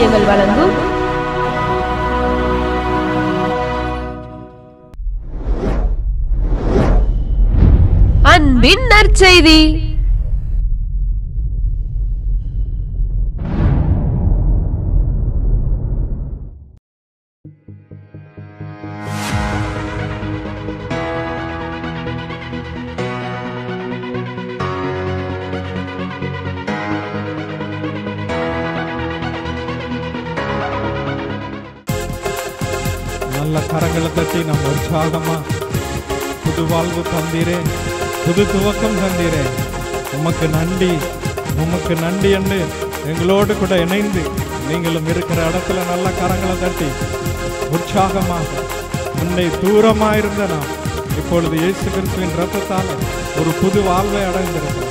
ஊழியங்கள் வழங்கும் அன்பின் நற்செய்தி நல்ல கரங்களை தட்டி நம்ம உற்சாகமா புது வாழ்வு தந்தீரே புது துவக்கம் தந்தீரே உமக்கு நன்றி உமக்கு நன்றி என்று எங்களோடு கூட இணைந்து நீங்களும் இருக்கிற இடத்துல நல்ல கரங்களை தட்டி உற்சாகமாக முன்னே தூரமாக இருந்த நாம் இப்பொழுது இயேசு கிறிஸ்துவின் ரத்தத்தால் ஒரு புது வாழ்வை அடைந்திருக்கிறோம்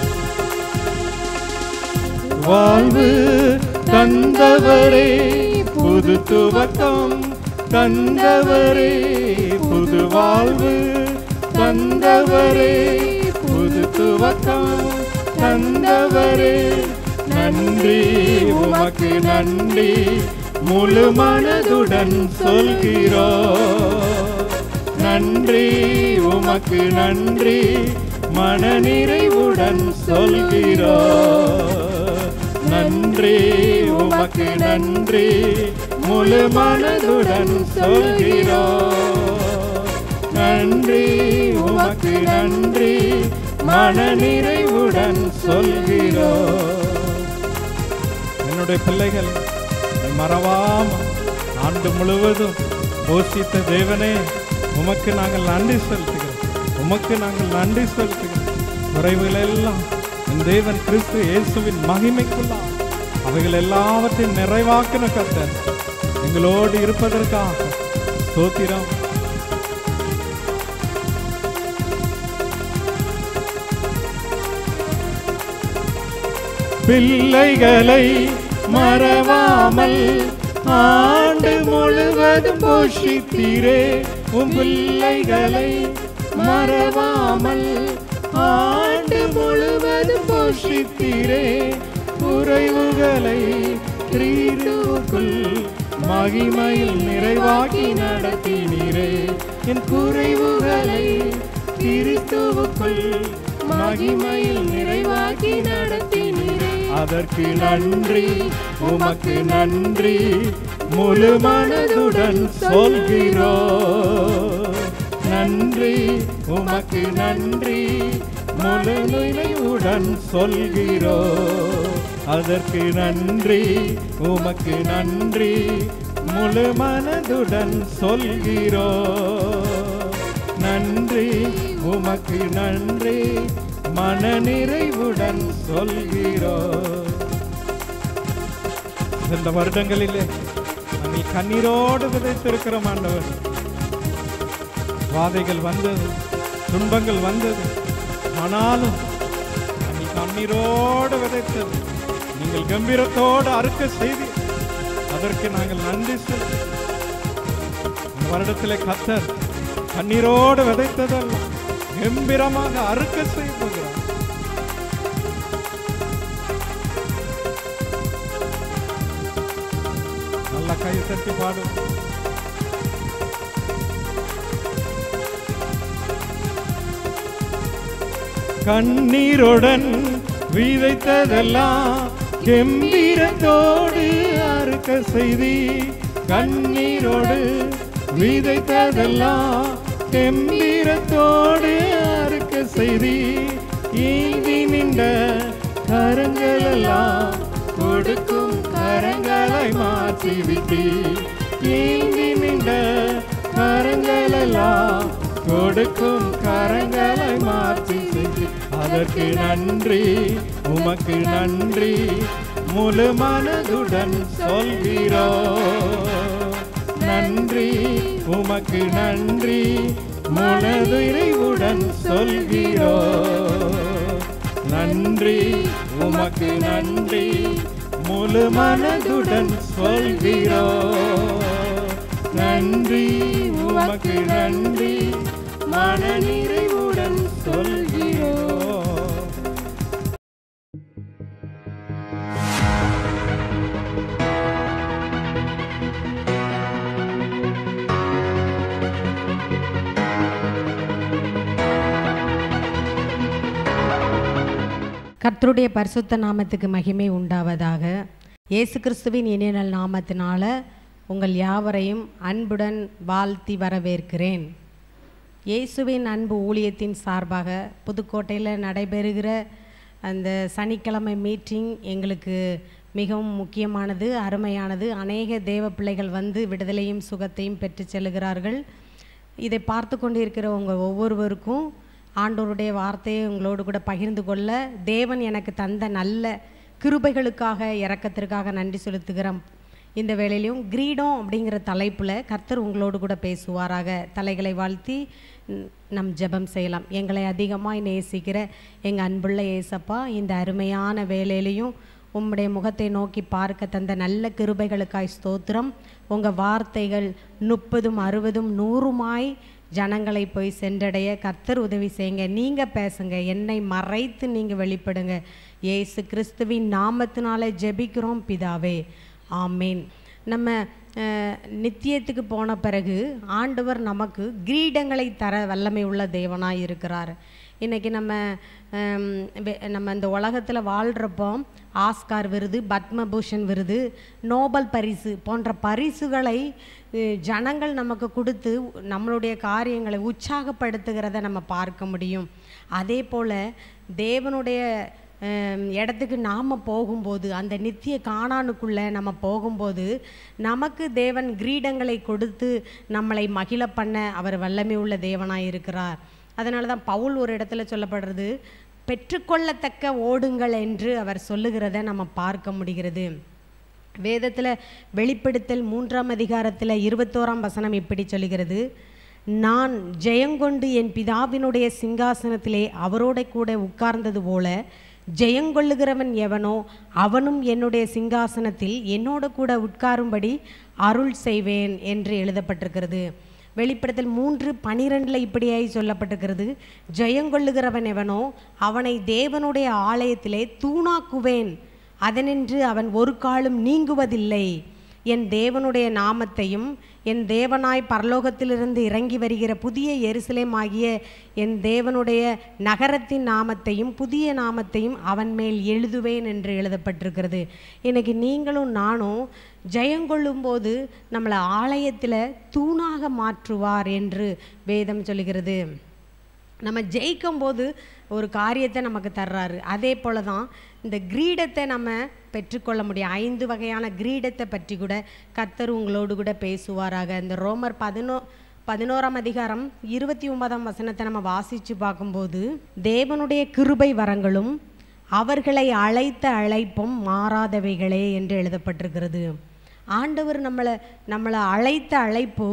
வாழ்வு தந்தவரே புது துவக்கம் தந்தவரே புது வாழ்வு தந்தவரே புது துவக்கம் தந்தவரே நன்றி உமக்கு நன்றி முழு மனதுடன் சொல்கிறோம் நன்றி உமக்கு நன்றி மனநிறைவுடன் சொல்கிறோம் நன்றி உமக்கு நன்றி முழு மனதுடன் சொல்கிறோம் நன்றி உமக்கு நன்றி மனநிறைவுடன் சொல்கிறோம் என்னுடைய பிள்ளைகள் நீ மறவாம ஆண்டு முழுவதும் போஷித்த தேவனே உமக்கு நாங்கள் நன்றி செலுத்துகிறோம் உமக்கு நாங்கள் நன்றி செலுத்துகிறோம் குறைவுகள் எல்லாம் என் தேவன் கிறிஸ்து இயேசுவின் மகிமைக்குள்ளா அவைகள் எல்லாவற்றையும் நிறைவாக்கின கர்த்தர் எங்களோடு இருப்பதற்காக ஸ்தோத்திரம் பிள்ளைகளை மறவாமல் ஆண்டு முழுவதும் போஷித்தீரே உம் பிள்ளைகளை மறவாமல் ஆண்டு முழுவதும் போஷித்தீரே குறைவுகளை கிரீடுக்குள் மகிமையில் நிறைவாக்கி நடத்தினீரே என் குறைவுகளை கிறிஸ்துவுக்குள் மகிமையில் நிறைவாக்கி நடத்தினீரே அதற்கு நன்றி உமக்கு நன்றி முழு மனதுடன் சொல்கிறோ நன்றி உமக்கு நன்றி முழு நினைவுடன் சொல்கிறோ அதற்கு நன்றி உமக்கு நன்றி முழு மனதுடன் சொல்கிறோ நன்றி உமக்கு நன்றி மனநிறைவுடன் சொல்கிறோ இந்த வருடங்களிலே நாங்கள் கண்ணீரோடு விதைத்திருக்கிறோம் ஆண்டவர் வாதைகள் வந்தது துன்பங்கள் வந்தது ஆனாலும் நாங்கள் கண்ணீரோடு விதைத்தது நீங்கள் கம்பீரத்தோடு அறுக்க செய்தி அதற்கு நாங்கள் நன்றி செலுத்தி இந்த வருடத்திலே கத்தர் கண்ணீரோடு விதைத்ததல்ல கம்பீரமாக அறுக்க செய்ய போகிறார் நல்ல கை தட்டி பாடும் கண்ணீருடன் விதைத்ததெல்லாம் கம்பீரத்தோடு அறுக்க செய்தி கண்ணீரோடு விதைத்ததெல்லாம் கம்பீரத்தோடு அறுக்க செய்தி ஈந்தி நின்ற கரங்களெல்லாம் கொடுக்கும் கரங்களை மாற்றி விட்டி ஈந்தி நின்ற கரங்களெல்லாம் கொடுக்கும் கரங்களை மாற்றி செய்தி அதற்கு நன்றி உமக்கு நன்றி முழு மனதுடன் சொல்கிறோ நன்றி உமக்கு நன்றி மனதிறைவுடன் சொல்கிறோ நன்றி உமக்கு நன்றி முழு மனதுடன் சொல்கிறோ நன்றி உமக்கு நன்றி மனநிறைவுடன் சொல்கிறோ கர்த்தருடைய பரிசுத்த நாமத்துக்கு மகிமை உண்டாவதாக இயேசு கிறிஸ்துவின் இனிய நாமத்தினால உங்கள் யாவரையும் அன்புடன் வாழ்த்தி வரவேற்கிறேன் இயேசுவின் அன்பு ஊழியத்தின் சார்பாக புதுக்கோட்டையில் நடைபெறுகிற அந்த சனிக்கிழமை மீட்டிங் எங்களுக்கு மிகவும் முக்கியமானது அருமையானது அநேக தேவ பிள்ளைகள் வந்து விடுதலையும் சுகத்தையும் பெற்று செல்கிறார்கள் இதை பார்த்து கொண்டிருக்கிற உங்கள் ஒவ்வொருவருக்கும் ஆண்டவருடைய வார்த்தையை உங்களோடு கூட பகிர்ந்து கொள்ள தேவன் எனக்கு தந்த நல்ல கிருபைகளுக்காக இரக்கத்திற்காக நன்றி செலுத்துகிறோம் இந்த வேளையிலும் கிரீடம் அப்படிங்கிற தலைப்பில் கர்த்தர் உங்களோடு கூட பேசுவாராக தலைகளை வாழ்த்தி ம், நம் ஜெபம் செய்யலாம் எங்களை அதிகமாக நேசிக்கிற எங்கள் அன்புள்ள ஏசப்பா இந்த அருமையான வேலையிலையும் உம்முடைய முகத்தை நோக்கி பார்க்க தந்த நல்ல கிருபைகளுக்காய் ஸ்தோத்திரம் உங்கள் வார்த்தைகள் முப்பதும் அறுபதும் நூறுமாய் ஜனங்களை போய் சென்றடைய கர்த்தர் உதவி செய்யுங்க நீங்கள் பேசுங்க என்னை மறைத்து நீங்கள் வெளிப்படுங்க இயேசு கிறிஸ்துவின் நாமத்தினாலே ஜெபிக்கிறோம் பிதாவே ஆமேன் நம்ம அஹ், நித்தியத்துக்கு போன பிறகு ஆண்டவர் நமக்கு கிரீடங்களை தர வல்லமை உள்ள தேவனாய் இருக்கிறார் இன்றைக்கி நம்ம ஹம், வெ- நம்ம இந்த உலகத்தில் வாழ்கிறப்போ ஆஸ்கார் விருது பத்மபூஷன் விருது நோபல் பரிசு போன்ற பரிசுகளை அஹ், ஜனங்கள் நமக்கு கொடுத்து நம்மளுடைய காரியங்களை உற்சாகப்படுத்துகிறத நம்ம பார்க்க முடியும் அதே போல் தேவனுடைய ஹம், இடத்துக்கு நாம் போகும்போது அந்த நித்திய காணானுக்குள்ளே நம்ம போகும்போது நமக்கு தேவன் கிரீடங்களை கொடுத்து நம்மளை மகிழ பண்ண அவர் வல்லமை உள்ள தேவனாய் இருக்கிறார் அதனால தான் பவுல் ஒரு இடத்துல சொல்லப்படுறது பெற்றுக்கொள்ளத்தக்க ஓடுங்கள் என்று அவர் சொல்லுகிறத நம்ம பார்க்க முடிகிறது வேதத்தில் வெளிப்படுத்தல் மூன்றாம் அதிகாரத்தில் இருபத்தோராம் வசனம் இப்படி சொல்லுகிறது நான் ஜெயங்கொண்டு என் பிதாவினுடைய சிங்காசனத்திலே அவரோட கூட உட்கார்ந்தது போல ஜெயங்கொள்ளுகிறவன் எவனோ அவனும் என்னுடைய சிங்காசனத்தில் என்னோட கூட உட்காரும்படி அருள் செய்வேன் என்று எழுதப்பட்டிருக்கிறது வெளிப்படுத்தல் மூன்று பனிரெண்டில் இப்படியாய் சொல்லப்பட்டிருக்கிறது ஜெயங்கொள்ளுகிறவன் எவனோ அவனை தேவனுடைய ஆலயத்திலே தூணாக்குவேன் அதனின்று அவன் ஒரு காலும் நீங்குவதில்லை என் தேவனுடைய நாமத்தையும் என் தேவனாய் பரலோகத்திலிருந்து இறங்கி வருகிற புதிய எருசலேம் ஆகிய என் தேவனுடைய நகரத்தின் நாமத்தையும் புதிய நாமத்தையும் அவன் மேல் எழுதுவேன் என்று எழுதப்பட்டிருக்கிறது இன்னைக்கு நீங்களும் நானும் ஜெயங்கொள்ளும்போது நம்மளை ஆலயத்தில் தூணாக மாற்றுவார் என்று வேதம் சொல்கிறது நம்ம ஜெயிக்கும் போது ஒரு காரியத்தை நமக்கு தர்றாரு அதே போல தான் இந்த கிரீடத்தை நம்ம பெற்றுக்கொள்ள முடியும் ஐந்து வகையான கிரீடத்தை பற்றி கூட கர்த்தர் உங்களோடு கூட பேசுவாராக இந்த ரோமர் பதினோ பதினோராம் அதிகாரம் இருபத்தி ஒன்பதாம் வசனத்தை நம்ம வாசித்து பார்க்கும்போது தேவனுடைய கிருபை வரங்களும் அவர்களை அழைத்த அழைப்பும் மாறாதவைகளே என்று எழுதப்பட்டிருக்கிறது ஆண்டவர் நம்மளை நம்மளை அழைத்த அழைப்பு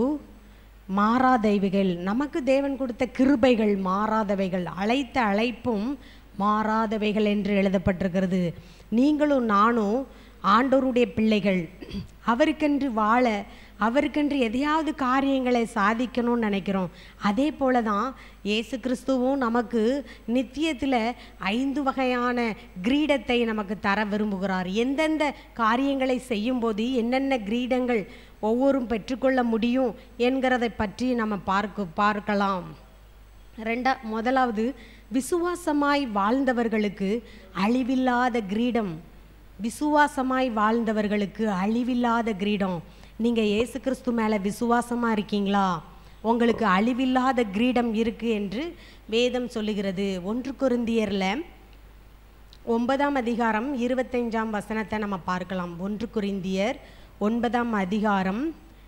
மாறாதவைகள் நமக்கு தேவன் கொடுத்த கிருபைகள் மாறாதவைகள் அழைத்த அழைப்பும் மாறாதவைகள் என்று எழுதப்பட்டிருக்கிறது நீங்களும் நானும் ஆண்டவருடைய பிள்ளைகள் அவருக்கென்று வாழ அவருக்கென்று எதையாவது காரியங்களை சாதிக்கணும்னு நினைக்கிறோம் அதே போல தான் இயேசு கிறிஸ்துவும் நமக்கு நித்தியத்தில் ஐந்து வகையான கிரீடத்தை நமக்கு தர விரும்புகிறார் எந்தெந்த காரியங்களை செய்யும்போது என்னென்ன கிரீடங்கள் ஒவ்வொரும் பெற்றுக்கொள்ள முடியும் என்கிறதை பற்றி நம்ம பார்க்க பார்க்கலாம் ரெண்டா முதலாவது விசுவாசமாய் வாழ்ந்தவர்களுக்கு அழிவில்லாத கிரீடம் விசுவாசமாய் வாழ்ந்தவர்களுக்கு அழிவில்லாத கிரீடம் நீங்கள் இயேசு கிறிஸ்து மேலே விசுவாசமாக இருக்கீங்களா உங்களுக்கு அழிவில்லாத கிரீடம் இருக்கு என்று வேதம் சொல்லுகிறது ஒன்று குருந்தியரில் ஒன்பதாம் அதிகாரம் இருபத்தைஞ்சாம் வசனத்தை நம்ம பார்க்கலாம் ஒன்று குரிந்தியர் ஒன்பதாம் அதிகாரம்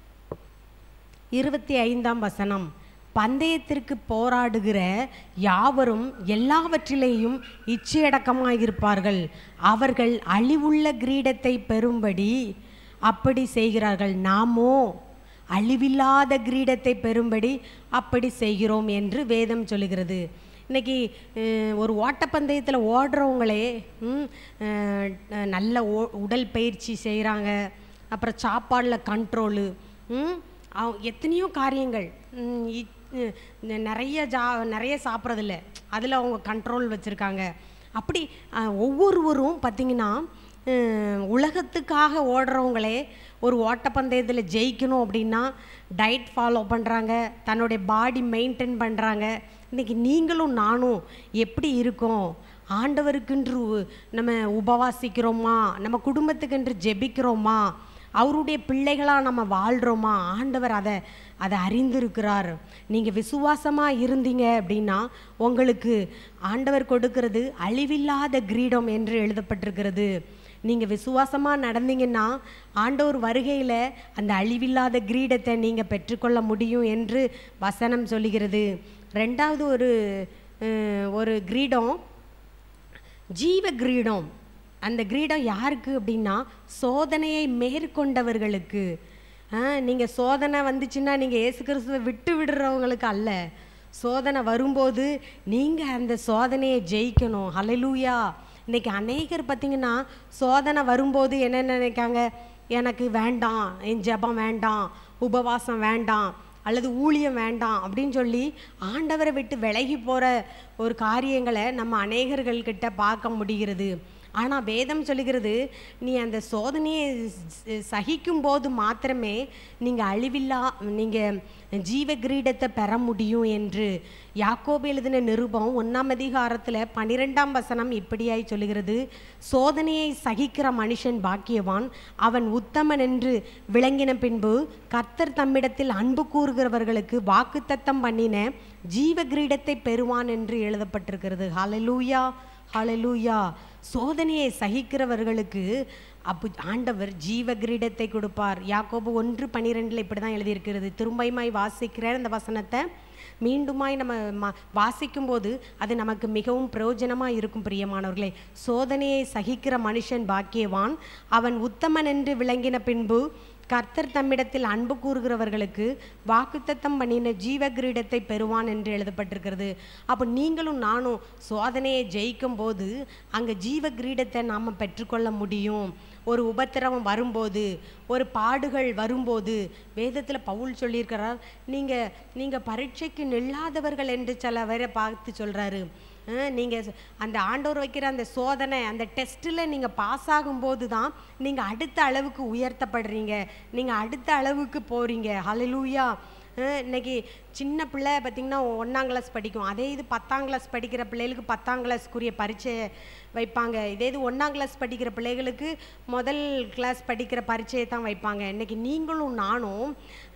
இருபத்தி ஐந்தாம் வசனம் பந்தயத்திற்கு போராடுகிற யாவரும் எல்லாவற்றிலேயும் இச்சையடக்கமாயிருப்பார்கள் அவர்கள் அழிவுள்ள கிரீடத்தை பெறும்படி அப்படி செய்கிறார்கள் நாமோ அழிவில்லாத கிரீடத்தை பெறும்படி அப்படி செய்கிறோம் என்று வேதம் சொல்லுகிறது இன்னைக்கு அஹ், ஒரு ஓட்டப்பந்தயத்தில் ஓடுறவங்களே ம், அஹ், நல்ல ஓ உடல் பயிற்சி செய்கிறாங்க அப்புறம் சாப்பாடில் கண்ட்ரோலு அவங்க எத்தனையோ காரியங்கள் ம், இ- அஹ், நிறைய ஜா நிறைய சாப்பிட்றதில்ல அதில் அவங்க கண்ட்ரோல் வச்சுருக்காங்க அப்படி அஹ், ஒவ்வொருவரும் பார்த்திங்கன்னா அஹ், உலகத்துக்காக ஓடுறவங்களே ஒரு ஓட்டப்பந்தயத்தில் ஜெயிக்கணும் அப்படின்னா டயட் ஃபாலோ பண்ணுறாங்க தன்னுடைய பாடி மெயின்டைன் பண்ணுறாங்க இன்றைக்கி நீங்களும் நானும் எப்படி இருக்கோம் ஆண்டவருக்கென்று உ- நம்ம உபவாசிக்கிறோமா நம்ம குடும்பத்துக்கென்று ஜெபிக்கிறோமா அவருடைய பிள்ளைகளாக நம்ம வாழ்கிறோமா ஆண்டவர் அதை அதை அறிந்திருக்கிறார் நீங்கள் விசுவாசமாக இருந்தீங்க அப்படின்னா உங்களுக்கு ஆண்டவர் கொடுக்கிறது அழிவில்லாத கிரீடம் என்று எழுதப்பட்டிருக்கிறது நீங்கள் விசுவாசமாக நடந்தீங்கன்னா ஆண்டவர் வருகையில் அந்த அழிவில்லாத கிரீடத்தை நீங்கள் பெற்றுக்கொள்ள முடியும் என்று வசனம் சொல்லுகிறது ரெண்டாவது ஒரு அஹ், ஒரு கிரீடம் ஜீவ கிரீடம் அந்த கிரீடம் யாருக்கு அப்படின்னா சோதனையை மேற்கொண்டவர்களுக்கு நீங்கள் சோதனை வந்துச்சுன்னா நீங்கள் இயேசு கிறிஸ்துவை விட்டு விடுறவங்களுக்கு அல்ல சோதனை வரும்போது நீங்கள் அந்த சோதனையை ஜெயிக்கணும் ஹalleluya இன்னைக்கு அநேகர் பார்த்தீங்கன்னா சோதனை வரும்போது என்ன நினைக்காங்க எனக்கு வேண்டாம் என் ஜெபம் வேண்டாம் உபவாசம் வேண்டாம் அல்லது ஊழியம் வேண்டாம் அப்படின்னு சொல்லி ஆண்டவரை விட்டு விலகி போகிற ஒரு காரியங்களை நம்ம அநேகர்கள்கிட்ட பார்க்க முடிகிறது ஆனால் வேதம் சொல்லுகிறது நீ அந்த சோதனையை ச- சகிக்கும் போது மாத்திரமே நீங்கள் அழிவில்லா நீங்கள் ஜீவ கிரீடத்தை பெற முடியும் என்று யாக்கோபு எழுதின நிருபம் ஒன்றாம் அதிகாரத்தில் பன்னிரெண்டாம் வசனம் இப்படியாய் சொல்லுகிறது சோதனையை சகிக்கிற மனுஷன் பாக்கியவான் அவன் உத்தமன் என்று விளங்கின பின்பு கர்த்தர் தம்மிடத்தில் அன்பு கூறுகிறவர்களுக்கு வாக்குத்தத்தம் பண்ணின ஜீவ கிரீடத்தை பெறுவான் என்று எழுதப்பட்டிருக்கிறது ஹalleluya ஹalleluya சோதனையை சகிக்கிறவர்களுக்கு அப்போ ஆண்டவர் ஜீவ கிரீடத்தை கொடுப்பார் யாக்கோபு ஒன்று பன்னிரெண்டில் இப்படி தான் எழுதியிருக்கிறது திரும்பயுமாய் வாசிக்கிற அந்த வசனத்தை மீண்டுமாய் நம்ம ம வாசிக்கும்போது அது நமக்கு மிகவும் பிரயோஜனமாக இருக்கும் பிரியமானவர்களே சோதனையை சகிக்கிற மனுஷன் பாக்கியவான் அவன் உத்தமன் என்று விளங்கின பின்பு கர்த்தர் தம்மிடத்தில் அன்பு கூறுகிறவர்களுக்கு வாக்குத்தத்தம் பண்ணின ஜீவ கிரீடத்தை பெறுவான் என்று எழுதப்பட்டிருக்கிறது அப்போ நீங்களும் நானும் சோதனையை ஜெயிக்கும் போது அங்கே ஜீவ கிரீடத்தை நாம் பெற்றுக்கொள்ள முடியும் ஒரு உபத்திரவம் வரும்போது ஒரு பாடுகள் வரும்போது வேதத்தில் பவுல் சொல்லியிருக்கிறார் நீங்கள் நீங்கள் பரீட்சைக்கு நில்லாதவர்கள் என்று சில பேரை பார்த்து சொல்கிறாரு நீங்கள் அந்த ஆண்டவர் வைக்கிற அந்த சோதனை அந்த டெஸ்ட்டில் நீங்கள் பாஸ் ஆகும்போது தான் நீங்கள் அடுத்த அளவுக்கு உயர்த்தப்படுறீங்க நீங்கள் அடுத்த அளவுக்கு போகிறீங்க ஹalleluya அஹ் இன்னைக்கு சின்ன பிள்ளை பார்த்திங்கன்னா ஒன்றாம் கிளாஸ் படிக்கும் அதே இது பத்தாம் கிளாஸ் படிக்கிற பிள்ளைகளுக்கு பத்தாம் கிளாஸ்க்குரிய பரீட்சை வைப்பாங்க இதே இது ஒன்றாம் கிளாஸ் படிக்கிற பிள்ளைகளுக்கு முதல் கிளாஸ் படிக்கிற பரீட்சையை தான் வைப்பாங்க இன்னைக்கு நீங்களும் நானும்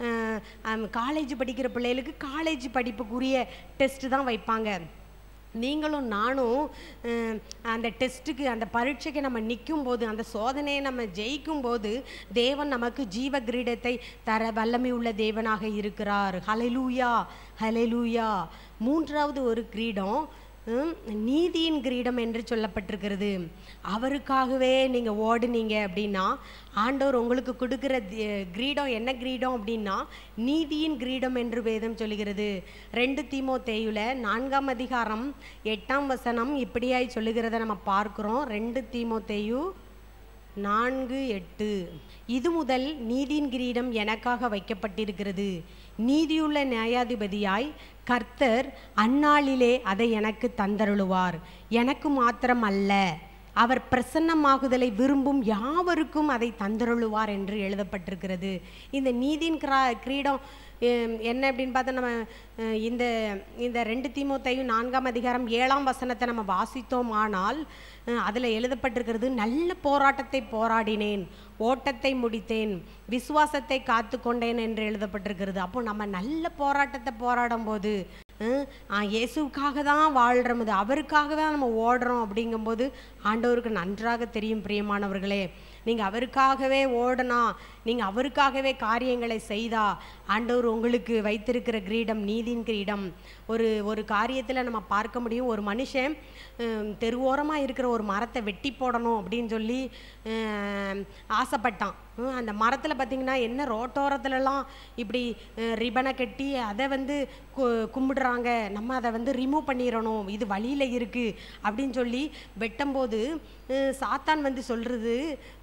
காலேஜ் படிக்கிற பிள்ளைகளுக்கு காலேஜ் படிப்புக்குரிய டெஸ்ட்டு தான் வைப்பாங்க நீங்களும் நானும் அஹ், அந்த டெஸ்ட்டுக்கு அந்த பரீட்சைக்கு நம்ம நிற்கும் போது அந்த சோதனையை நம்ம ஜெயிக்கும் போது தேவன் நமக்கு ஜீவ கிரீடத்தை தர வல்லமை உள்ள தேவனாக இருக்கிறார் ஹalleluya ஹalleluya மூன்றாவது ஒரு கிரீடம் ஹம், நீதியின் கிரீடம் என்று சொல்லப்பட்டிருக்கிறது அவருக்காகவே நீங்கள் ஓடுனீங்க அப்படின்னா ஆண்டவர் உங்களுக்கு கொடுக்குற தி- கிரீடம் என்ன கிரீடம் அப்படின்னா நீதியின் கிரீடம் என்று வேதம் சொல்லுகிறது ரெண்டு தீமோ தேயுல நான்காம் அதிகாரம் எட்டாம் வசனம் இப்படியாய் சொல்லுகிறத நம்ம பார்க்குறோம் ரெண்டு தீமோ தேயு நான்கு எட்டு இது முதல் நீதியின் கிரீடம் எனக்காக வைக்கப்பட்டிருக்கிறது நீதியுள்ள நியாயாதிபதியாய் கர்த்தர் அந்நாளிலே அதை எனக்கு தந்தருளுவார் எனக்கு மாத்திரம் அல்ல அவர் பிரசன்னமாகுதலை விரும்பும் யாவருக்கும் அதை தந்தருளுவார் என்று எழுதப்பட்டிருக்கிறது இந்த நீதியின் கிரா கிரீடம் ஹம், என்ன அப்படின்னு பார்த்தா நம்ம அஹ், இந்த இந்த ரெண்டு தீமோத்தையும் நான்காம் அதிகாரம் ஏழாம் வசனத்தை நம்ம வாசித்தோம் ஆனால் அதில் எழுதப்பட்டிருக்கிறது நல்ல போராட்டத்தை போராடினேன் ஓட்டத்தை முடித்தேன் விசுவாசத்தை காத்து கொண்டேன் என்று எழுதப்பட்டிருக்கிறது அப்போ நம்ம நல்ல போராட்டத்தை போராடும் போது ஹம், ஆ, இயேசுவுக்காக தான் வாழ்கிறோம் இது அவருக்காக தான் நம்ம ஓடுறோம் அப்படிங்கும்போது ஆண்டவருக்கு நன்றாக தெரியும் பிரியமானவர்களே நீங்கள் அவருக்காகவே ஓடனா நீங்கள் அவருக்காகவே காரியங்களை செய்தா ஆண்டவர் உங்களுக்கு வைத்திருக்கிற கிரீடம் நீதியின் கிரீடம் ஒரு ஒரு காரியத்தில் நம்ம பார்க்க முடியும் ஒரு மனுஷன் ஹம், தெருவோரமாக இருக்கிற ஒரு மரத்தை வெட்டி போடணும் அப்படின்னு சொல்லி ஹம், ஆசைப்பட்டான் ஹம், அந்த மரத்தில் பார்த்தீங்கன்னா என்ன ரோட்டோரத்துலலாம் இப்படி ரிபனை கட்டி அதை வந்து கு- கும்பிடுறாங்க நம்ம அதை வந்து ரிமூவ் பண்ணிடணும் இது வழியில் இருக்குது அப்படின்னு சொல்லி வெட்டும்போது அஹ், சாத்தான் வந்து சொல்கிறது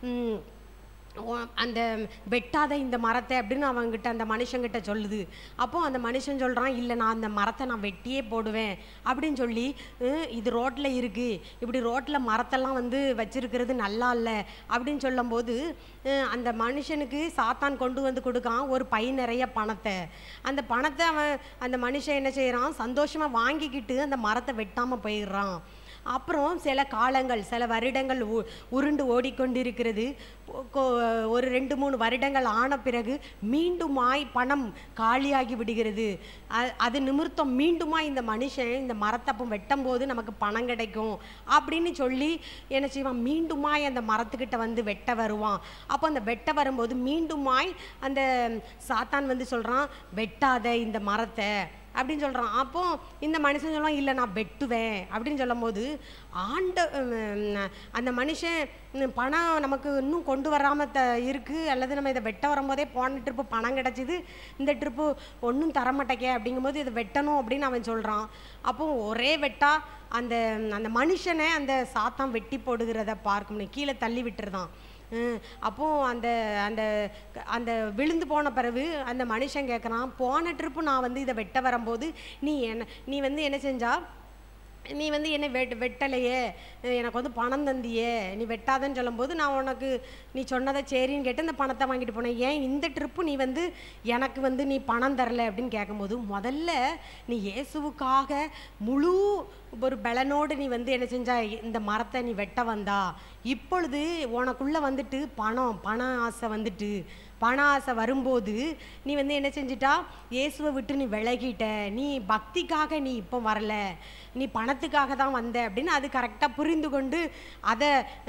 அந்த வெட்டாத இந்த மரத்தை அப்படின்னு அவங்கிட்ட அந்த மனுஷங்கிட்ட சொல்லுது அப்போ அந்த மனுஷன் சொல்கிறான் இல்லை நான் அந்த மரத்தை நான் வெட்டியே போடுவேன் அப்படின்னு சொல்லி அஹ், இது ரோட்டில் இருக்குது இப்படி ரோட்டில் மரத்தெல்லாம் வந்து வச்சிருக்கிறது நல்லா இல்லை அப்படின்னு சொல்லும்போது அஹ், அந்த மனுஷனுக்கு சாத்தான் கொண்டு வந்து கொடுக்கான் ஒரு பை நிறைய பணத்தை அந்த பணத்தை அவன் அந்த மனுஷன் என்ன செய்கிறான் சந்தோஷமாக வாங்கிக்கிட்டு அந்த மரத்தை வெட்டாமல் போயிடுறான் அப்புறம் சில காலங்கள் சில வருடங்கள் உ- உருண்டு ஓடிக்கொண்டிருக்கிறது கொ- கொ- ஒரு ரெண்டு மூணு வருடங்கள் ஆன பிறகு மீண்டுமாய் பணம் காலியாகி விடுகிறது அ- அது நிமிர்த்தம் மீண்டுமாய் இந்த மனுஷன் இந்த மரத்தப்போ வெட்டும் போது நமக்கு பணம் கிடைக்கும் அப்படின்னு சொல்லி என்ன செய்வான் மீண்டுமாய் அந்த மரத்துக்கிட்ட வந்து வெட்ட வருவான் அப்போ அந்த வெட்ட வரும்போது மீண்டுமாய் அந்த சாத்தான் வந்து சொல்கிறான் வெட்டாத இந்த மரத்தை அப்படின்னு சொல்கிறான் அப்போ இந்த மனுஷன் சொல்லுவான் இல்லை நான் வெட்டுவேன் அப்படின்னு சொல்லும்போது ஆண்ட உம், அந்த மனுஷன் உம், பணம் நமக்கு இன்னும் கொண்டு வராமல் த இருக்குது அல்லது நம்ம இதை வெட்ட வரும்போதே போன ட்ரிப்பு பணம் கிடச்சிது இந்த ட்ரிப்பு ஒன்றும் தரமாட்டேக்கே அப்படிங்கும்போது இதை வெட்டணும் அப்படின்னு அவன் சொல்கிறான் அப்போ ஒரே வெட்டா அந்த அந்த மனுஷனை அந்த சாத்தான் வெட்டி போடுகிறத பார்க்க முடியும் கீழே தள்ளி விட்டுருதான் ஹம், அப்போ அந்த அந்த அந்த விழுந்து போன பிறகு அந்த மனுஷன் கேட்குறான் போன ட்ரிப்பு நான் வந்து இதை வெட்ட வரும்போது நீ என்ன நீ வந்து என்ன செஞ்சா நீ வந்து என்ன வெட் வெட்டலையே அஹ் எனக்கு வந்து பணம் தந்தியே நீ வெட்டாதன்னு சொல்லும்போது நான் உனக்கு நீ சொன்னதை சரின்னு கேட்டு இந்த பணத்தை வாங்கிட்டு போனேன் ஏன் இந்த ட்ரிப்பு நீ வந்து எனக்கு வந்து நீ பணம் தரல அப்படின்னு கேட்கும்போது முதல்ல நீ இயேசுவுக்காக முழு ஒரு பலனோடு நீ வந்து என்ன செஞ்சா இந்த மரத்தை நீ வெட்ட வந்தா இப்பொழுது உனக்குள்ள வந்துட்டு பணம் பண ஆசை வந்துட்டு பண ஆசை வரும்போது நீ வந்து என்ன செஞ்சிட்டா இயேசுவை விட்டு நீ விலகிட்ட நீ பக்திக்காக நீ இப்போ வரல நீ பணத்துக்காக தான் வந்த அப்படின்னு அது கரெக்டாக புரிந்து கொண்டு அதை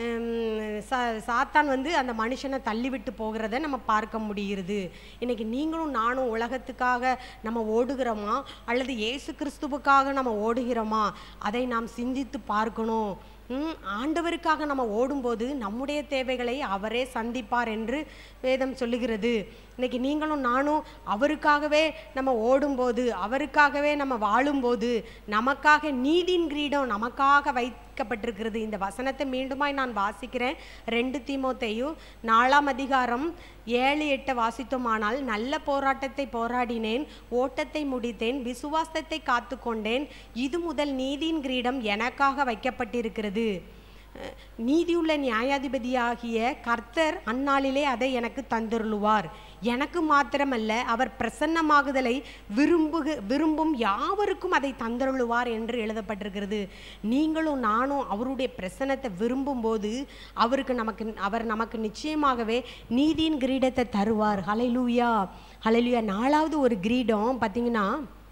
ஹம், சா- சாத்தான் வந்து அந்த மனுஷனை தள்ளிவிட்டு போகிறத நம்ம பார்க்க முடிகிறது இன்னைக்கு நீங்களும் நானும் உலகத்துக்காக நம்ம ஓடுகிறோமா அல்லது இயேசு கிறிஸ்துவுக்காக நம்ம ஓடுகிறோமா அதை நாம் சிந்தித்து பார்க்கணும் ம், ஆண்டவருக்காக நம்ம ஓடும்போது நம்முடைய தேவைகளை அவரே சந்திப்பார் என்று வேதம் சொல்லுகிறது இன்னைக்கு நீங்களும் நானும் அவருக்காகவே நம்ம ஓடும்போது அவருக்காகவே நம்ம வாழும்போது நமக்காக நீதின் கிரீடம் நமக்காக வைக்கப்பட்டிருக்கிறது இந்த வசனத்தை மீண்டுமாய் நான் வாசிக்கிறேன் ரெண்டு தீமோத்தேயும் நாலாம் அதிகாரம் ஏழு எட்டு வாசித்தோமானால் நல்ல போராட்டத்தை போராடினேன் ஓட்டத்தை முடித்தேன் விசுவாசத்தை காத்துக்கொண்டேன் இது முதல் நீதியின் கிரீடம் எனக்காக வைக்கப்பட்டிருக்கிறது அஹ், நீதியுள்ள நியாயாதிபதியாகிய கர்த்தர் அந்நாளிலே அதை எனக்கு தந்தருளுவார் எனக்கு மாத்திரமல்ல அவர் பிரசன்னமாகுதலை விரும்புக விரும்பும் யாவருக்கும் அதை தந்தருளுவார் என்று எழுதப்பட்டிருக்கிறது நீங்களும் நானும் அவருடைய பிரசன்னத்தை விரும்பும்போது அவருக்கு நமக்கு அவர் நமக்கு நிச்சயமாகவே நீதியின் கிரீடத்தை தருவார் ஹalleluya ஹalleluya நாலாவது ஒரு கிரீடம் பார்த்தீங்கன்னா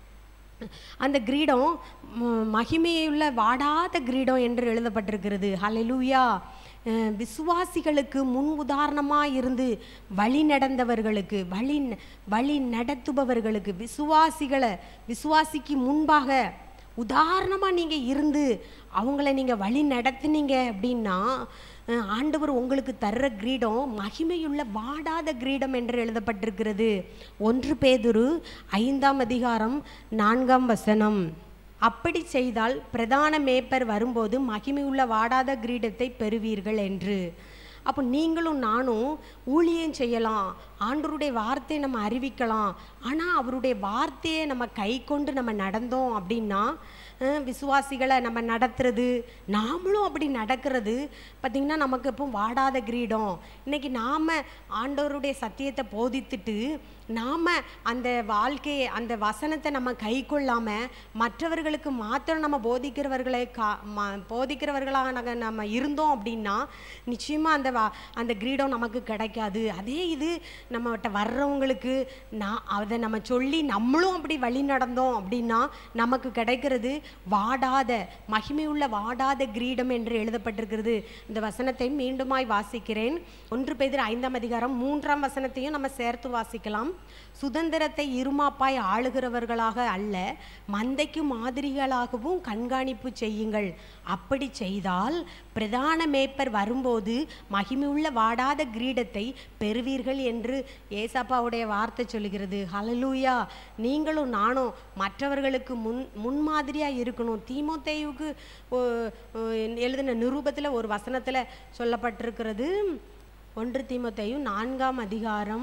அந்த கிரீடம் ம- மகிமையுள்ள வாடாத கிரீடம் என்று எழுதப்பட்டிருக்கிறது ஹalleluya அஹ் விசுவாசிகளுக்கு முன் உதாரணமாக இருந்து வழி நடந்தவர்களுக்கு வழி ந- வழி நடத்துபவர்களுக்கு விசுவாசிகளை விசுவாசிக்கு முன்பாக உதாரணமாக நீங்கள் இருந்து அவங்கள நீங்கள் வழி நடத்துனீங்க அப்படின்னா அஹ் ஆண்டவர் உங்களுக்கு தர்ற கிரீடம் மகிமையுள்ள வாடாத கிரீடம் என்று எழுதப்பட்டிருக்கிறது ஒன்று பேதுரு ஐந்தாம் அதிகாரம் நான்காம் வசனம் அப்படி செய்தால் பிரதான மேய்ப்பர் வரும்போது மகிமையுள்ள வாடாத கிரீடத்தை பெறுவீர்கள் என்று அப்போ நீங்களும் நானும் ஊழியம் செய்யலாம் ஆண்டவருடைய வார்த்தையை நம்ம அறிவிக்கலாம் ஆனால் அவருடைய வார்த்தையை நம்ம கை கொண்டு நம்ம நடந்தோம் அப்படின்னா அஹ், விசுவாசிகளை நம்ம நடத்துறது நாமளும் அப்படி நடக்கிறது பார்த்திங்கன்னா நமக்கு இப்போ வாடாத கிரீடம் இன்னைக்கு நாம் ஆண்டவருடைய சத்தியத்தை போதித்துட்டு நாம் அந்த வாழ்க்கையை அந்த வசனத்தை நம்ம கை கொள்ளாமல் மற்றவர்களுக்கு மாத்திரம் நம்ம போதிக்கிறவர்களை கா ம- போதிக்கிறவர்களாக நாங்கள் நம்ம இருந்தோம் அப்படின்னா நிச்சயமாக அந்த வா- அந்த கிரீடம் நமக்கு கிடைக்காது அதே இது நம்மகிட்ட வர்றவங்களுக்கு நான் அதை நம்ம சொல்லி நம்மளும் அப்படி வழி நடந்தோம் அப்படின்னா நமக்கு கிடைக்கிறது வாடாத மகிமையுள்ள வாடாத கிரீடம் என்று எழுதப்பட்டிருக்கிறது இந்த வசனத்தை மீண்டுமாய் வாசிக்கிறேன் ஒன்று பேதில் ஐந்தாம் அதிகாரம் மூன்றாம் வசனத்தையும் நம்ம சேர்த்து வாசிக்கலாம் சுதந்திரத்தை இருமாப்பாய் ஆளுகிறவர்களாக அல்ல மந்தைக்கு மாதிரிகளாகவும் கண்காணிப்பு செய்யுங்கள் அப்படி செய்தால் பிரதான மேய்ப்பர் வரும்போது மகிமையுள்ள வாடாத கிரீடத்தை பெறுவீர்கள் என்று ஏசப்பாவுடைய வார்த்தை சொல்லுகிறது ஹalleluya நீங்களும் நானும் மற்றவர்களுக்கு முன் முன்மாதிரியாக இருக்கணும் தீமோத்தேயுக்கு ஓ, ஓ, எழுதின நிரூபத்தில் ஒரு வசனத்தில் சொல்லப்பட்டிருக்கிறது ஒன்று தீமோத்தேயு நான்காம் அதிகாரம்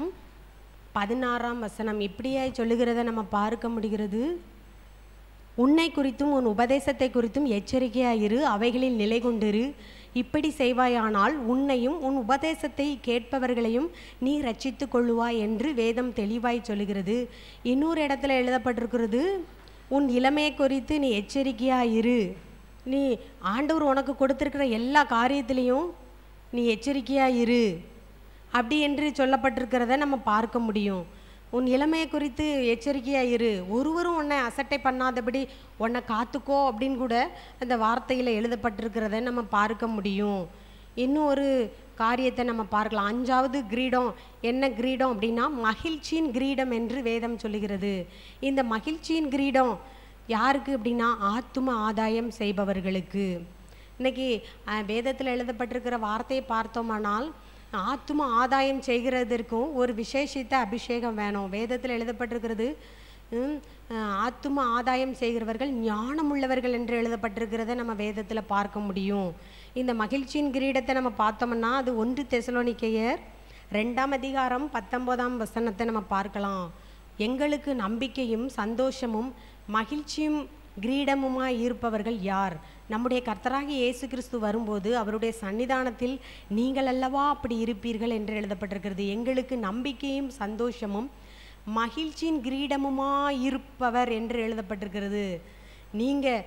பதினாறாம் வசனம் இப்படியாய் சொல்லுகிறத நம்ம பார்க்க முடிகிறது உன்னை குறித்தும் உன் உபதேசத்தை குறித்தும் எச்சரிக்கையாயிரு அவைகளில் நிலை கொண்டிரு இப்படி செய்வாயானால் உன்னையும் உன் உபதேசத்தை கேட்பவர்களையும் நீ ரட்சித்துக் கொள்ளுவாய் என்று வேதம் தெளிவாய் சொல்லுகிறது இன்னொரு இடத்துல எழுதப்பட்டிருக்கிறது உன் இளமையை குறித்து நீ எச்சரிக்கையாயிரு நீ ஆண்டவர் உனக்கு கொடுத்துருக்கிற எல்லா காரியத்திலையும் நீ எச்சரிக்கையாக இரு அப்படி என்று சொல்லப்பட்டிருக்கிறத நம்ம பார்க்க முடியும் உன் இளமையை குறித்து எச்சரிக்கையாக இரு ஒருவரும் உன்னை அசட்டை பண்ணாதபடி உன்னை காத்துக்கோ அப்படின்னு கூட அந்த வார்த்தையில் எழுதப்பட்டிருக்கிறத நம்ம பார்க்க முடியும் இன்னும் ஒரு காரியத்தை நம்ம பார்க்கலாம் அஞ்சாவது கிரீடம் என்ன கிரீடம் அப்படின்னா மகிழ்ச்சியின் கிரீடம் என்று வேதம் சொல்லுகிறது இந்த மகிழ்ச்சியின் கிரீடம் யாருக்கு அப்படின்னா ஆத்தும ஆதாயம் செய்பவர்களுக்கு இன்னைக்கு வேதத்தில் எழுதப்பட்டிருக்கிற வார்த்தையை பார்த்தோமானால் ஆத்தும ஆதாயம் செய்கிறதற்கும் ஒரு விசேஷித்த அபிஷேகம் வேணும் வேதத்தில் எழுதப்பட்டிருக்கிறது ம், அஹ், ஆத்தும ஆதாயம் செய்கிறவர்கள் ஞானமுள்ளவர்கள் என்று எழுதப்பட்டிருக்கிறத நம்ம வேதத்தில் பார்க்க முடியும் இந்த மகிழ்ச்சியின் கிரீடத்தை நம்ம பார்த்தோம்னா அது ஒன்று தெசலோனிக்கையர் ரெண்டாம் அதிகாரம் பத்தொன்பதாம் வசனத்தை நம்ம பார்க்கலாம் எங்களுக்கு நம்பிக்கையும் சந்தோஷமும் மகிழ்ச்சியும் கிரீடமுமாய் இருப்பவர்கள் யார் நம்முடைய கர்த்தராகிய இயேசு கிறிஸ்து வரும்போது அவருடைய சன்னிதானத்தில் நீங்கள் அல்லவா அப்படி இருப்பீர்கள் என்று எழுதப்பட்டிருக்கிறது எங்களுக்கு நம்பிக்கையும் சந்தோஷமும் மகிழ்ச்சியின் கிரீடமுமாய் இருப்பவர் என்று எழுதப்பட்டிருக்கிறது நீங்கள்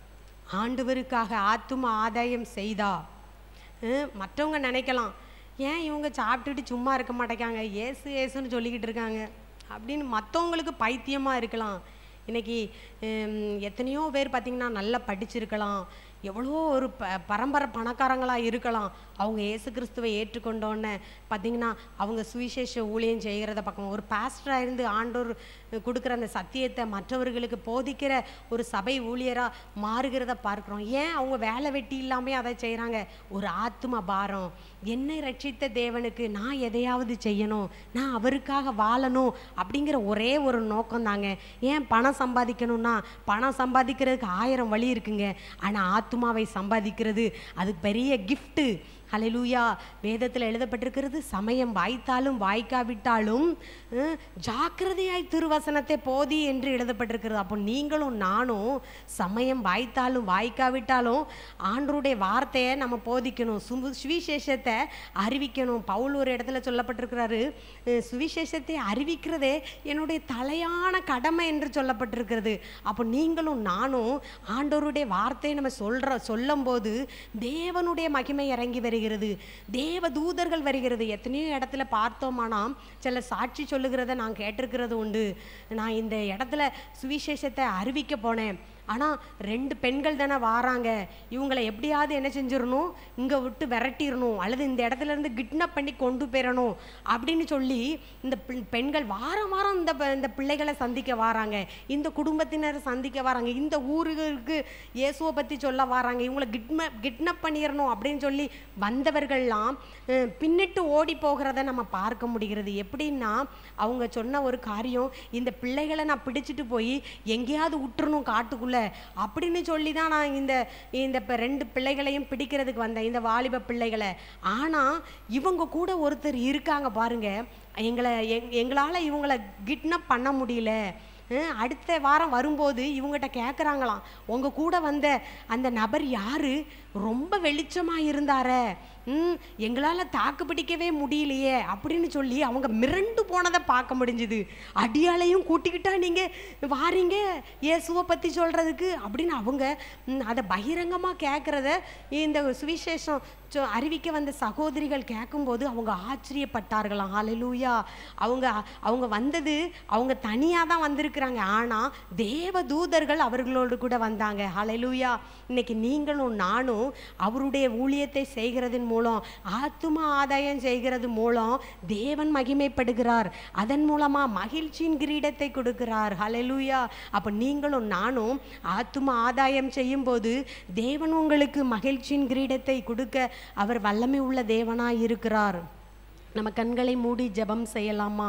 ஆண்டவருக்காக ஆத்தும ஆதாயம் செய்தா அஹ், மற்றவங்க நினைக்கலாம் ஏன் இவங்க சாப்பிட்டுட்டு சும்மா இருக்க மாட்டேங்காங்க ஏசு ஏசுன்னு சொல்லிக்கிட்டு இருக்காங்க அப்படின்னு மற்றவங்களுக்கு பைத்தியமாக இருக்கலாம் இன்னைக்கு ஹம், எத்தனையோ பேர் பார்த்திங்கன்னா நல்லா படிச்சிருக்கலாம் எவ்வளோ ஒரு ப பரம்பரை பணக்காரங்களாக இருக்கலாம் அவங்க இயேசு கிறிஸ்துவை ஏற்றுக்கொண்டோன்னே பார்த்தீங்கன்னா அவங்க சுவிசேஷ ஊழியம் செய்கிறத பார்க்கணும் ஒரு பாஸ்டராக இருந்து ஆண்டோர் கொடுக்குற அந்த சத்தியத்தை மற்றவர்களுக்கு போதிக்கிற ஒரு சபை ஊழியராக மாறுகிறத பார்க்குறோம் ஏன் அவங்க வேலை வெட்டி இல்லாமல் அதை செய்கிறாங்க ஒரு ஆத்ம பாரம் என்னை ரட்சித்த தேவனுக்கு நான் எதையாவது செய்யணும் நான் அவருக்காக வாழணும் அப்படிங்கிற ஒரே ஒரு நோக்கம் தாங்க ஏன் பணம் சம்பாதிக்கணும்னா பணம் சம்பாதிக்கிறதுக்கு ஆயிரம் வழி இருக்குங்க ஆனால் ஆத்மாவை சம்பாதிக்கிறது அது பெரிய கிஃப்ட்டு ஹalleluya வேதத்தில் எழுதப்பட்டிருக்கிறது சமயம் வாய்த்தாலும் வாய்க்காவிட்டாலும் அஹ், ஜாக்கிரதையாய் திருவசனத்தை போதி என்று எழுதப்பட்டிருக்கிறது அப்போ நீங்களும் நானும் சமயம் வாய்த்தாலும் வாய்க்காவிட்டாலும் ஆண்டருடைய வார்த்தையை நம்ம போதிக்கணும் சுமு சுவிசேஷத்தை அறிவிக்கணும் பவுல் ஒரு இடத்துல சொல்லப்பட்டிருக்கிறாரு அஹ், சுவிசேஷத்தை அறிவிக்கிறதே என்னுடைய தலையான கடமை என்று சொல்லப்பட்டிருக்கிறது அப்போ நீங்களும் நானும் ஆண்டவருடைய வார்த்தையை நம்ம சொல்ற சொல்லும்போது தேவனுடைய மகிமை இறங்கி வருகிறது தேவ தூதர்கள் வருகிறது எத்தனையோ இடத்துல பார்த்தோமானா சில சாட்சி சொல்லுகிறத நான் கேட்டிருக்கிறது உண்டு நான் இந்த இடத்துல சுவிசேஷத்தை அறிவிக்க போனேன் ஆனால் ரெண்டு பெண்கள் தானே வாராங்க இவங்களை எப்படியாவது என்ன செஞ்சிடணும் இங்கே விட்டு விரட்டிடணும் அல்லது இந்த இடத்துல இருந்து கிட்னப் பண்ணி கொண்டு போயிடணும் அப்படின்னு சொல்லி இந்த பெண்- பெண்கள் வாரம் வாரம் இந்த ப- இந்த பிள்ளைகளை சந்திக்க வராங்க இந்த குடும்பத்தினரை சந்திக்க வராங்க இந்த ஊருக்கு இயேசுவை பற்றி சொல்ல வராங்க இவங்களை கிட்ம கிட்னப் பண்ணிடணும் அப்படின்னு சொல்லி வந்தவர்கள்லாம் அஹ், பின்னிட்டு ஓடி போகிறத நம்ம பார்க்க முடிகிறது எப்படின்னா அவங்க சொன்ன ஒரு காரியம் இந்த பிள்ளைகளை நான் பிடிச்சிட்டு போய் எங்கேயாவது விட்டுறணும் காட்டுக்குள்ள அப்படின்னு சொல்லி தான் நான் இந்த இந்த இப்ப ரெண்டு பிள்ளைகளையும் பிடிக்கிறதுக்கு வந்தேன் இந்த வாலிப பிள்ளைகளை ஆனால் இவங்க கூட ஒருத்தர் இருக்காங்க பாருங்க எங்களை எங் எங்களால் இவங்களை கிட்னப் பண்ண முடியல அஹ் அடுத்த வாரம் வரும்போது இவங்ககிட்ட கேட்குறாங்களாம் உங்கள் கூட வந்த அந்த நபர் யாரு ரொம்ப வெளிச்சமாக இருந்தாரே ம் எங்களால் தாக்கு பிடிக்கவே முடியலையே அப்படின்னு சொல்லி அவங்க மிரண்டு போனதை பார்க்க முடிஞ்சுது அடியாளையும் கூட்டிக்கிட்டா நீங்கள் வாரீங்க இயேசுவை பற்றி சொல்கிறதுக்கு அப்படின்னு அவங்க ம், அதை பகிரங்கமாக கேட்குறத இந்த சுவிசேஷம் சொ- அறிவிக்க வந்த சகோதரிகள் கேட்கும்போது அவங்க ஆச்சரியப்பட்டார்களாம் ஹalleluya அவங்க அவங்க வந்தது அவங்க தனியாக தான் வந்திருக்கிறாங்க ஆனால் தேவ தூதர்கள் அவர்களோடு கூட வந்தாங்க ஹalleluya இன்னைக்கு நீங்களும் நானும் அவருடைய ஊழியத்தை செய்கிறதன் மூலம் ஆத்தும ஆதாயம் செய்கிறது மூலம் தேவன் மகிமைப்படுகிறார் அதன் மூலமா மகிழ்ச்சியின் கிரீடத்தை கொடுக்கிறார் ஹalleluya அப்போ நீங்களும் நானும் ஆத்தும ஆதாயம் செய்யும்போது தேவன் உங்களுக்கு மகிழ்ச்சியின் கிரீடத்தை கொடுக்க அவர் வல்லமை உள்ள தேவனாய் இருக்கிறார் நம்ம கண்களை மூடி ஜெபம் செய்யலாமா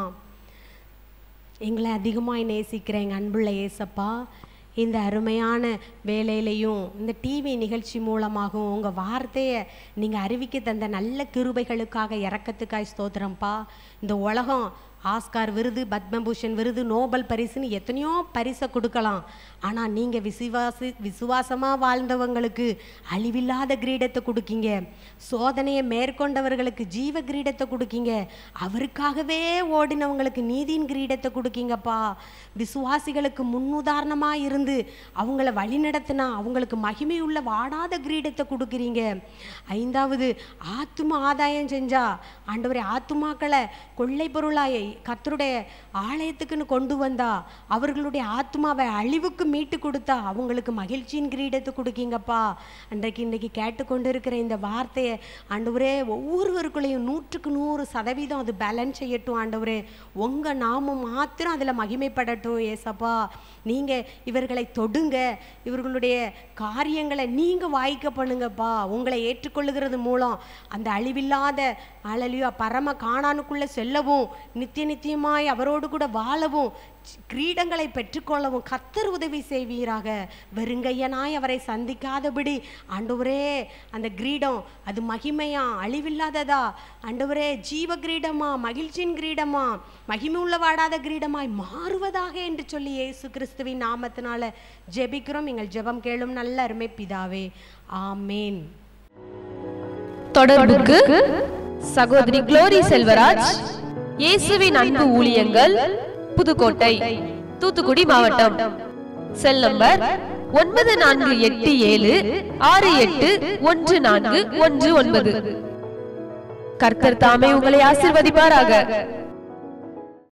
எங்களை அதிகமாய் நேசிக்கிற எங்கள் அன்புள்ள ஏசப்பா இந்த அருமையான வேலையிலையும் இந்த டிவி நிகழ்ச்சி மூலமாகவும் உங்கள் வார்த்தையை நீங்கள் அறிவிக்க தந்த நல்ல கிருபைகளுக்காக இறக்கத்துக்காய் ஸ்தோத்திரம்ப்பா இந்த உலகம் ஆஸ்கார் விருது பத்மபூஷன் விருது நோபல் பரிசுன்னு எத்தனையோ பரிசை கொடுக்கலாம் ஆனால் நீங்கள் விசுவாசி விசுவாசமாக வாழ்ந்தவங்களுக்கு அழிவில்லாத கிரீடத்தை கொடுக்கீங்க சோதனையை மேற்கொண்டவர்களுக்கு ஜீவ கிரீடத்தை கொடுக்கீங்க அவருக்காகவே ஓடினவங்களுக்கு நீதியின் கிரீடத்தை கொடுக்கீங்கப்பா விசுவாசிகளுக்கு முன்னுதாரணமாக இருந்து அவங்கள வழிநடத்தினா அவங்களுக்கு மகிமையுள்ள வாடாத கிரீடத்தை கொடுக்குறீங்க ஐந்தாவது ஆத்தும ஆதாயம் செஞ்சா ஆண்டவரே ஆத்துமாக்களை கொள்ளை பொருளாய் கர்த்தருடைய ஆலயத்துக்குன்னு கொண்டு வந்தா அவர்களுடைய ஆத்மாவை அழிவுக்கு மீட்டு கொடுத்தா அவங்களுக்கு மகிழ்ச்சியின் கிரீடத்தை கொடுக்கீங்கப்பா அன்றைக்கு இன்னைக்கு கேட்டுக்கொண்டு இருக்கிற இந்த வார்த்தையை ஆண்டவரே ஒவ்வொருவருக்குள்ளேயும் நூற்றுக்கு நூறு சதவீதம் அது பேலன்ஸ் செய்யட்டும் ஆண்டவரே உங்க நாமம் மாத்திரம் அதில் மகிமைப்படட்டும் ஏசப்பா நீங்க இவர்களை தொடுங்க இவர்களுடைய காரியங்களை நீங்க வாய்க்க பண்ணுங்கப்பா உங்களை ஏற்றுக்கொள்ளுகிறது மூலம் அந்த அழிவில்லாத அழலியா பரம காணானுக்குள்ள செல்லவும் நித்திய நித்தியமாய் அவரோடு கூட வாழவும் சி- கிரீடங்களை பெற்றுக்கொள்ளவும் கத்தர் உதவி செய்வீராக வெறுங்கையனாய் அவரை சந்திக்காதபடி ஆண்டவரே அந்த கிரீடம் அது மகிமையா அழிவில்லாததா ஆண்டவரே ஜீவ கிரீடமா மகிழ்ச்சியின் கிரீடமா மகிமை உள்ள வாடாத கிரீடமாய் மாறுவதாக என்று சொல்லி இயேசு கிறிஸ்துவின் நாமத்தினால ஜெபிக்கிறோம் எங்கள் ஜெபம் கேளும் நல்ல அருமை பிதாவே ஆமேன் தொடர்புக்கு சகோதரி குளோரி செல்வராஜ் இயேசுவின் அன்பு ஊழியங்கள் புதுக்கோட்டை தூத்துக்குடி மாவட்டம் செல் நம்பர் ஒன்பது நான்கு எட்டு ஏழு ஆறு எட்டு ஒன்று நான்கு ஒன்று ஒன்பது கர்த்தர் தாமே உங்களை ஆசிர்வதிப்பாராக